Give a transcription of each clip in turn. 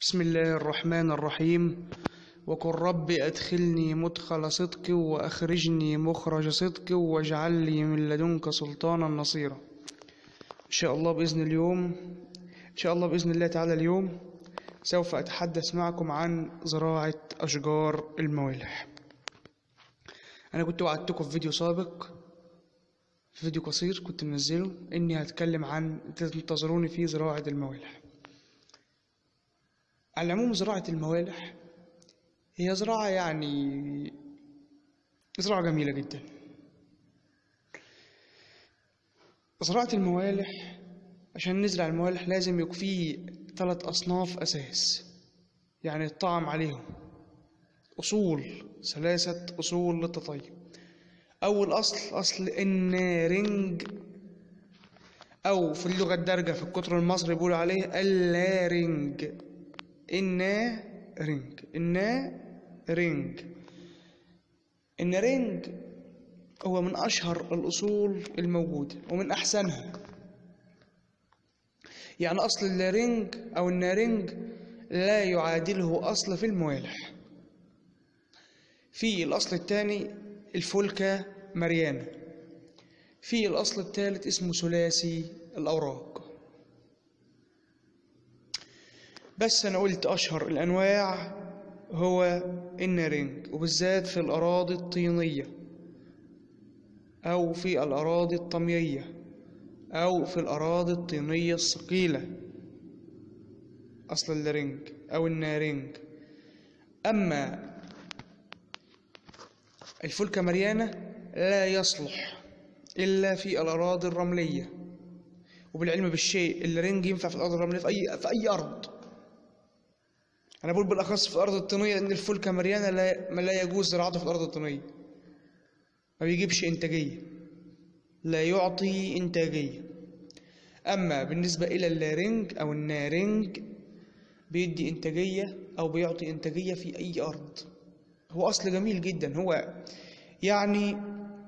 بسم الله الرحمن الرحيم وقل رب أدخلني مدخل صدق وأخرجني مخرج صدق واجعل لي من لدنك سلطانا نصيرا إن شاء الله بإذن اليوم إن شاء الله بإذن الله تعالى اليوم سوف أتحدث معكم عن زراعة أشجار الموالح أنا كنت وعدتكم في فيديو سابق في فيديو قصير كنت منزله إني هتكلم عن تنتظروني في زراعة الموالح على العموم زراعة الموالح هي زراعة يعني زراعة جميلة جدا زراعة الموالح عشان نزرع الموالح لازم يكون فيه ثلاث أصناف أساس يعني الطعم عليهم أصول ثلاثة أصول للتطيب أول أصل أصل النارنج أو في اللغة الدارجة في القطر المصري بيقولوا عليه اللارنج النارنج النارنج النارنج هو من أشهر الأصول الموجودة ومن أحسنها يعني أصل اللارنج أو النارنج لا يعادله أصل في الموالح في الأصل الثاني الفولكا مريانا في الأصل الثالث اسمه ثلاثي الأوراق بس أنا قلت أشهر الأنواع هو النارنج وبالذات في الأراضي الطينية أو في الأراضي الطمية أو في الأراضي الطينية الثقيلة أصل اللارنج أو النارنج أما الفولكا مريانا لا يصلح إلا في الأراضي الرملية وبالعلم بالشيء اللارنج ينفع في الأرض الرملية في أي في أي أرض أنا بقول بالأخص في الأرض الطينية إن الفولكا مريانا لا ما لا يجوز زراعته في الأرض الطينية ما بيجيبش إنتاجية لا يعطي إنتاجية أما بالنسبة إلى اللارنج أو النارنج بيدي إنتاجية أو بيعطي إنتاجية في أي أرض هو أصل جميل جدا هو يعني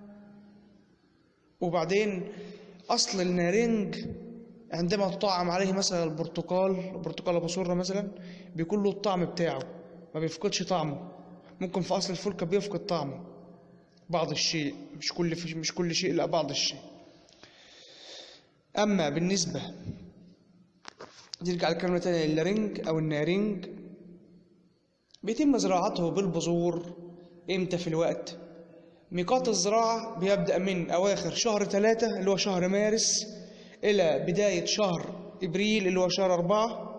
وبعدين أصل النارنج عندما تطعم عليه مثلا البرتقال البرتقال ابو سره مثلا بيكون له الطعم بتاعه ما بيفقدش طعمه ممكن في اصل الفولكا بيفقد طعمه بعض الشيء مش كل مش كل شيء لا بعض الشيء اما بالنسبه نرجع لكلمه تانية اللارنج او النارنج بيتم زراعته بالبذور امتى في الوقت ميقات الزراعة بيبدأ من أواخر شهر ثلاثة اللي هو شهر مارس إلى بداية شهر إبريل اللي هو شهر أربعة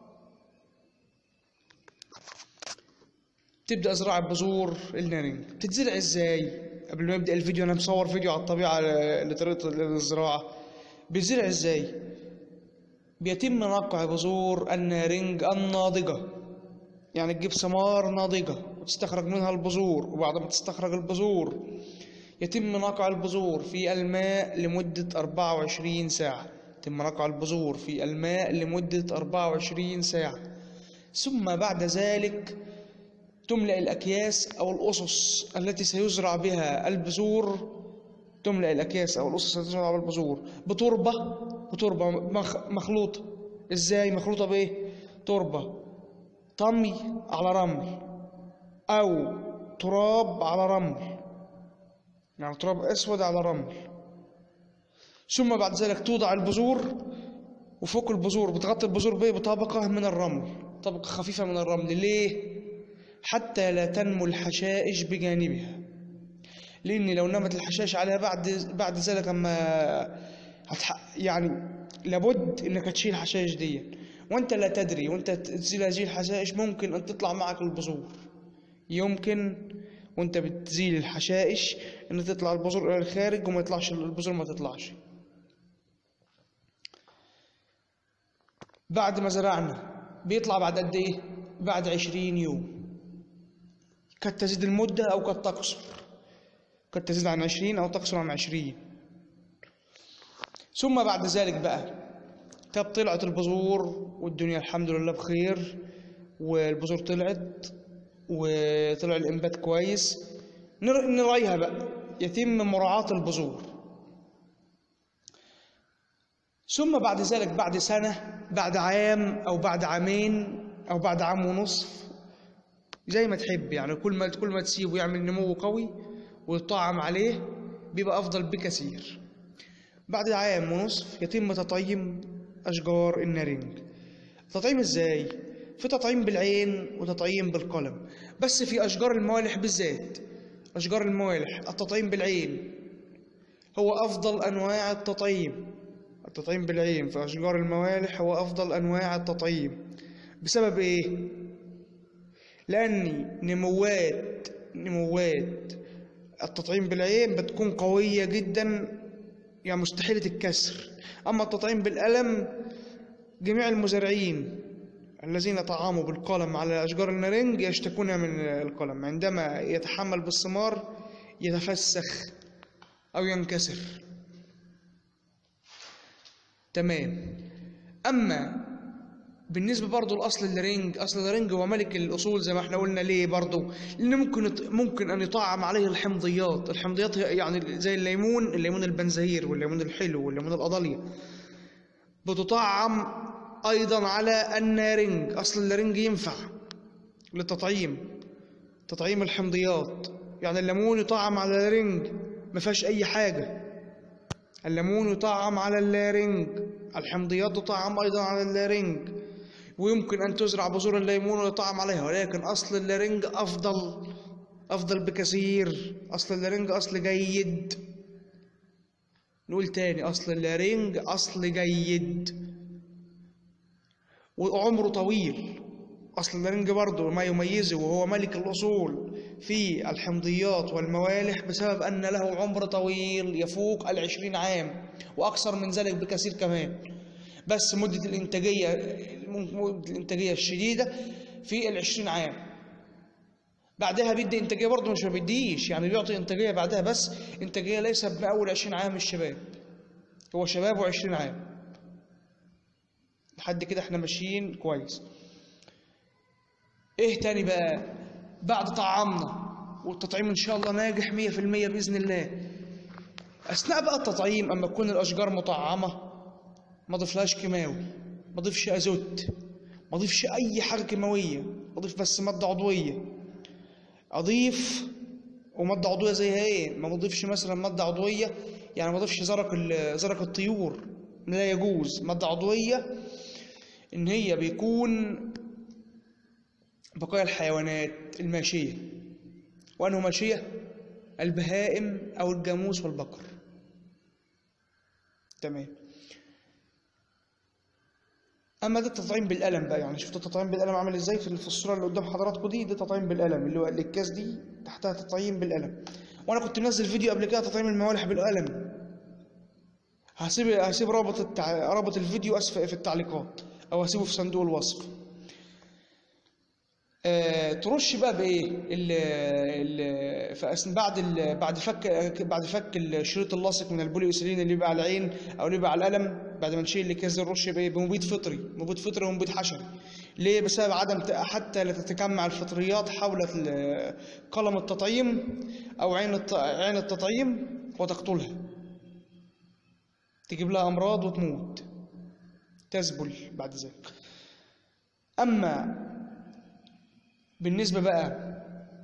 تبدأ زراعة بذور النارنج تتزرع إزاي؟ قبل ما يبدأ الفيديو أنا مصور فيديو على الطبيعة لطريقة الزراعة بيتزرع إزاي؟ بيتم نقع بذور النارنج الناضجة يعني تجيب ثمار ناضجة وتستخرج منها البذور وبعد ما تستخرج البذور يتم نقع البذور في الماء لمدة 24 ساعة يتم نقع البذور في الماء لمدة 24 ساعة ثم بعد ذلك تملأ الأكياس أو الأسس التي سيزرع بها البذور تملأ الأكياس أو الأسس التي سيزرع بها البذور بتربة بتربة مخلوطة إزاي مخلوطة بإيه؟ تربة طمي على رمل أو تراب على رمل يعني تراب أسود على رمل ثم بعد ذلك توضع البذور وفوق البذور بتغطي البذور بإيه بطبقة من الرمل طبقة خفيفة من الرمل ليه؟ حتى لا تنمو الحشائش بجانبها لأن لو نمت الحشائش عليها بعد بعد ذلك أما هتح... يعني لابد إنك تشيل الحشائش دي وأنت لا تدري وأنت تزيل هذه الحشائش ممكن أن تطلع معك البذور يمكن وانت بتزيل الحشائش ان تطلع البذور الى الخارج وما يطلعش البذور ما تطلعش بعد ما زرعنا بيطلع بعد قد ايه بعد عشرين يوم قد تزيد المدة او قد تقصر قد تزيد عن عشرين او تقصر عن عشرين ثم بعد ذلك بقى طب طلعت البذور والدنيا الحمد لله بخير والبذور طلعت وطلع الانبات كويس نراعيها بقى يتم مراعاة البذور ثم بعد ذلك بعد سنة بعد عام أو بعد عامين او بعد عام ونصف زي ما تحب يعني كل ما كل ما تسيبه يعمل نمو قوي ويطعم عليه بيبقى افضل بكثير بعد عام ونصف يتم تطعيم اشجار النارنج تطعيم ازاي في تطعيم بالعين وتطعيم بالقلم بس في اشجار الموالح بالذات اشجار الموالح التطعيم بالعين هو افضل انواع التطعيم التطعيم بالعين في اشجار الموالح هو افضل انواع التطعيم بسبب ايه لان نموات نموات التطعيم بالعين بتكون قوية جدا يعني مستحيلة الكسر أما التطعيم بالقلم جميع المزارعين الذين طعموا بالقلم على أشجار النارنج يشتكون من القلم عندما يتحمل بالثمار يتفسخ أو ينكسر تمام أما بالنسبة برضو لأصل اللارنج أصل اللارنج هو ملك الأصول زي ما احنا قلنا ليه برضو لأن ممكن يط- ممكن أن يطعم عليه الحمضيات الحمضيات هي- يعني زي الليمون الليمون البنزهير والليمون الحلو والليمون الأضلية بتطعم أيضا على النارنج أصل اللارنج ينفع للتطعيم تطعيم الحمضيات يعني الليمون يطعم على اللارنج ما فيهاش أي حاجة الليمون يطعم على اللارنج الحمضيات تطعم أيضا على اللارنج ويمكن أن تزرع بذور الليمون ويطعم عليها ولكن أصل اللارنج أفضل أفضل بكثير أصل اللارنج أصل جيد نقول تاني أصل اللارنج أصل جيد وعمره طويل أصل اللارنج برضه ما يميزه وهو ملك الأصول في الحمضيات والموالح بسبب أن له عمر طويل يفوق العشرين عام وأكثر من ذلك بكثير كمان بس مدة الإنتاجية مدة الإنتاجية الشديدة في العشرين عام بعدها بيدي إنتاجية برضه مش ما بيديش يعني بيعطي إنتاجية بعدها بس إنتاجية ليس بأول عشرين عام الشباب هو شباب وعشرين عام لحد كده احنا ماشيين كويس ايه تاني بقى بعد طعامنا والتطعيم ان شاء الله ناجح 100% باذن الله اثناء بقى التطعيم اما تكون الاشجار مطعمه ما اضيفلهاش كيماوي ما اضيفش ازوت ما اضيفش اي حاجه كيماويه اضيف بس ماده عضويه اضيف وماده عضويه زي ايه ما بضيفش مثلا ماده عضويه يعني ما اضيفش زرق ال- زرق الطيور لا يجوز ماده عضويه ان هي بيكون بقايا الحيوانات الماشيه وانه ماشيه البهائم او الجاموس والبقر تمام اما ده التطعيم بالقلم بقى يعني شفت التطعيم بالقلم عامل ازاي في في الصوره اللي قدام حضراتكم دي ده تطعيم بالقلم اللي هو الاكياس دي تحتها تطعيم بالقلم وانا كنت منزل فيديو قبل كده تطعيم الموالح بالقلم هسيب هسيب رابط التع... رابط الفيديو اسفل في التعليقات او هسيبه في صندوق الوصف آه، ترش بقى بايه ال ال فأس- بعد ال بعد فك بعد فك الشريط اللاصق من البولي اسيلين اللي بيبقى على العين او اللي بيبقى على القلم بعد ما نشيل الاكياس دي نرش بايه بمبيد فطري مبيد فطري ومبيد حشري ليه بسبب عدم ت- حتى لا تتجمع الفطريات حول ال- قلم التطعيم او عين الت- عين التطعيم وتقتلها تجيب لها امراض وتموت تذبل بعد ذلك اما بالنسبة بقى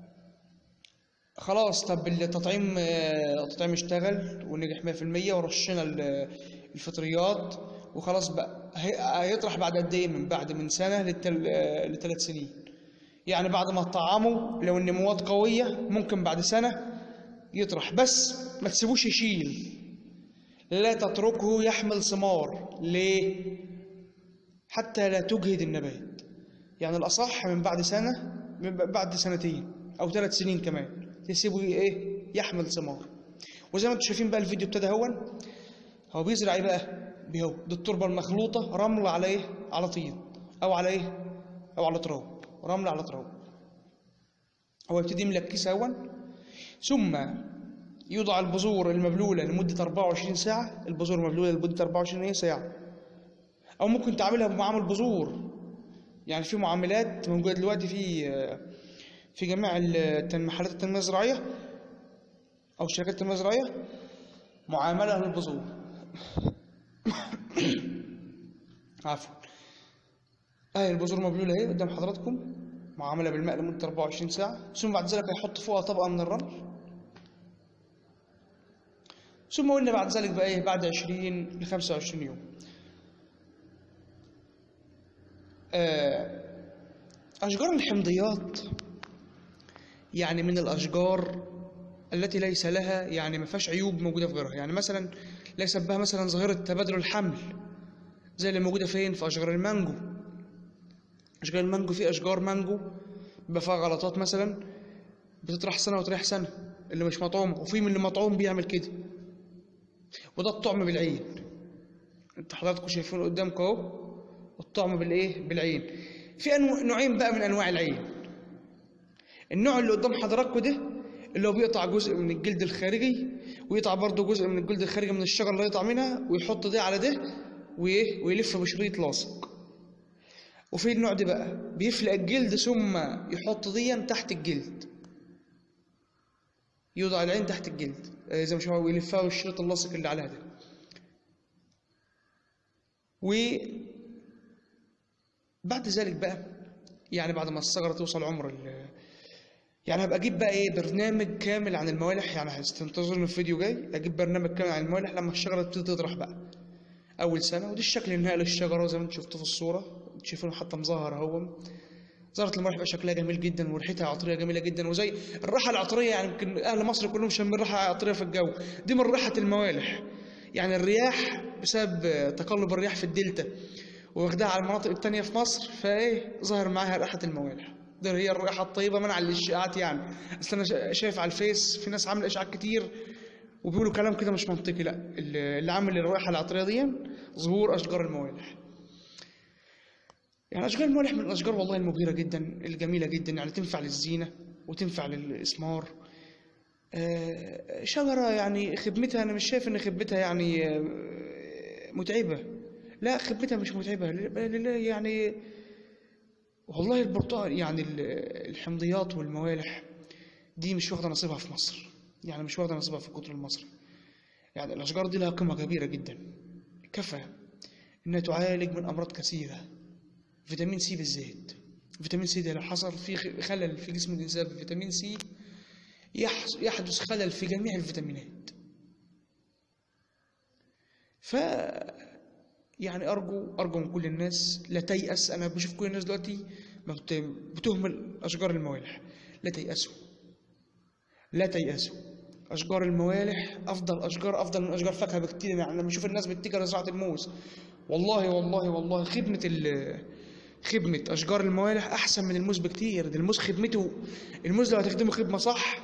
خلاص طب التطعيم آه، التطعيم اشتغل ونجح 100% ورشينا ال- الفطريات وخلاص بقى هي- هيطرح بعد قد ايه من بعد من سنة لتل... آه، لثلاث سنين يعني بعد ما تطعمه لو النموات قوية ممكن بعد سنة يطرح بس ما تسيبوش يشيل لا تتركه يحمل ثمار ليه حتى لا تجهد النبات يعني الأصح من بعد سنة من ب- بعد سنتين أو ثلاث سنين كمان تسيبه إيه يحمل ثمار وزي ما انتم شايفين بقى الفيديو ابتدى هون هو بيزرع ايه بقى بهو دي التربة المخلوطة رمل على ايه على طين أو على ايه أو على تراب رمل على تراب هو يبتدي يملى الكيس هون ثم يوضع البذور المبلولة لمدة 24 ساعة البذور المبلولة لمدة 24 إيه ساعة أو ممكن تعملها بمعامل بذور يعني في معاملات موجودة دلوقتي في في جميع التن- محلات التنمية الزراعية أو شركات التنمية الزراعية معاملة للبذور عفوا اهي البذور مبلوله اهي قدام حضراتكم معامله بالماء لمده 24 ساعه ثم بعد ذلك هيحط فوقها طبقه من الرمل ثم قلنا بعد ذلك بقى ايه بعد 20 ل 25 يوم آه، اشجار الحمضيات يعني من الاشجار التي ليس لها يعني ما فيهاش عيوب موجوده في غيرها يعني مثلا ليس بها مثلا ظاهره تبادل الحمل زي اللي موجوده فين في اشجار المانجو اشجار المانجو في اشجار مانجو بيبقى فيها غلطات مثلا بتطرح سنه وتريح سنه اللي مش مطعومه وفي من اللي مطعوم بيعمل كده وده الطعم بالعين انت حضراتكم شايفين قدامكم اهو الطعم بالايه بالعين في أنو... نوعين بقى من انواع العين النوع اللي قدام حضراتكم ده اللي هو بيقطع جزء من الجلد الخارجي ويقطع برضه جزء من الجلد الخارجي من الشجره اللي يقطع منها ويحط ده على ده وايه ويلف بشريط لاصق وفي النوع ده بقى بيفلق الجلد ثم يحط ديا تحت الجلد يوضع العين تحت الجلد آه، زي ما شافوا ويلفها بالشريط اللاصق اللي عليها ده و بعد ذلك بقى يعني بعد ما الثغرة توصل عمر ال يعني هبقى اجيب بقى ايه برنامج كامل عن الموالح يعني هتنتظروني في فيديو جاي اجيب برنامج كامل عن الموالح لما الشجرة تبتدي تطرح بقى اول سنة ودي الشكل النهائي للشجرة زي ما انتم شفتوا في الصورة تشوفون حتى مظهر اهو زهرة الموالح بقى شكلها جميل جدا وريحتها عطرية جميلة جدا وزي الريحة العطرية يعني يمكن اهل مصر كلهم شامين ريحة عطرية في الجو دي من ريحة الموالح يعني الرياح بسبب تقلب الرياح في الدلتا واخدها على المناطق التانية في مصر فايه ظهر معاها ريحة الموالح دي هي الريحة الطيبة منع الاشاعات يعني اصل انا شا- شايف على الفيس في ناس عاملة اشاعات كتير وبيقولوا كلام كده مش منطقي لا اللي اللي عامل الريحة العطرية دي ظهور اشجار الموالح يعني اشجار الموالح من الاشجار والله المبهرة جدا الجميلة جدا يعني تنفع للزينة وتنفع للاسمار آه، شجرة يعني خدمتها أنا مش شايف إن خدمتها يعني آه، متعبة لا خدمتها مش متعبة ل- ل- يعني والله البرتقال يعني ال- الحمضيات والموالح دي مش واخدة نصيبها في مصر يعني مش واخدة نصيبها في القطر المصري يعني الأشجار دي لها قيمة كبيرة جدا كفى إنها تعالج من أمراض كثيرة فيتامين سي بالذات فيتامين سي ده لو حصل فيه خ- خلل في جسم الإنسان في فيتامين سي يحس- يحدث خلل في جميع الفيتامينات ف يعني ارجو ارجو من كل الناس لا تيأس انا بشوف كل الناس دلوقتي ما بت- بتهمل اشجار الموالح لا تيأسوا لا تيأسوا اشجار الموالح افضل اشجار افضل من اشجار فاكهه بكتير يعني لما اشوف الناس بتتجه لزراعه الموز والله والله والله خدمه ال خدمة أشجار الموالح أحسن من الموز بكتير ده الموز خدمته الموز لو هتخدمه خدمة صح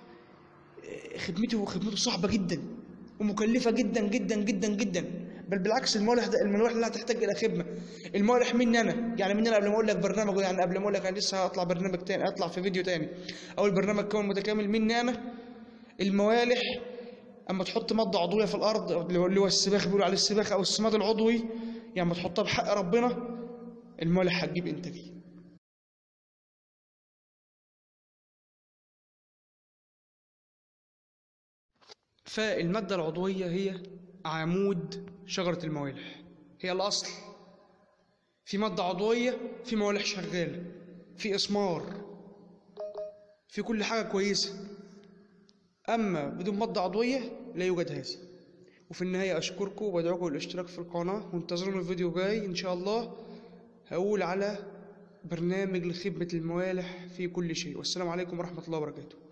خدمته خدمته صعبة جدا ومكلفة جدا جدا جدا جدا بل بالعكس الموالح ده الموالح لا تحتاج إلى خدمة الموالح مني أنا يعني مني أنا قبل ما أقول لك برنامج يعني قبل ما أقول لك أنا لسه هطلع برنامج تاني أطلع في فيديو تاني أول برنامج كون متكامل مني أنا الموالح أما تحط مادة عضوية في الأرض اللي هو السباخ بيقولوا عليه السباخ أو السماد العضوي يعني أما تحطها بحق ربنا الموالح هتجيب إنتاجية فالمادة العضوية هي عمود شجرة الموالح هي الأصل في مادة عضوية في موالح شغالة في إسمار في كل حاجة كويسة أما بدون مادة عضوية لا يوجد هذا وفي النهاية أشكركم وأدعوكم للاشتراك في القناة وانتظرونا الفيديو جاي إن شاء الله هقول على برنامج لخدمة الموالح في كل شيء والسلام عليكم ورحمة الله وبركاته